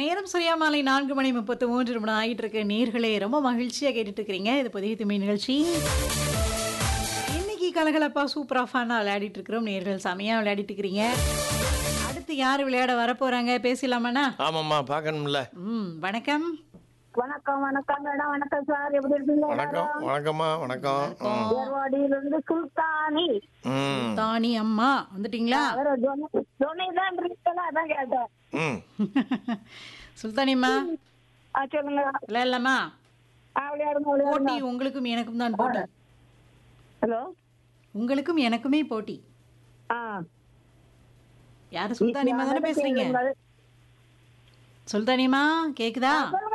நேரம் சரியா மாலை நான்கு மணி முப்பத்து மூன்று நிமிடம் ஆகிட்டு இருக்கு நேர்களே ரொம்ப மகிழ்ச்சியா கேட்டுட்டு இருக்கிறீங்க இது புதிய துமை நிகழ்ச்சி இன்னைக்கு கலகலப்பா சூப்பரா ஃபன்னா விளையாடிட்டு இருக்கிறோம் நேர்கள் செமையா விளையாடிட்டு இருக்கிறீங்க அடுத்து யார் விளையாட வர போறாங்க பேசலாமாண்ணா ஆமாம்மா பார்க்கணும்ல ம் வணக்கம் வணக்கம் வணக்கம் மேடம் வணக்கம் சார் எப்படி இருக்கீங்க வணக்கம் வணக்கம்மா வணக்கம் ம். ஏர்வாடியிலிருந்து சுல்தானி ம் தானி அம்மா வந்துட்டீங்களா வேற துணை தான் இருக்கல அதான் கேட்டேன் ம் சுல்தானியம்மா ஆ சொல்லுங்க விளையாடலாமா ஆ விளையாடுங்க விளையாடுங்க போட்டி உங்களுக்கும் எனக்கும் தான் போட்டி ஹலோ உங்களுக்கும் எனக்குமே போட்டி ஆ யாரு சுல்தானியம்மா தானே பேசுறீங்க சுல்தானியம்மா கேக்குதா அப்புறம்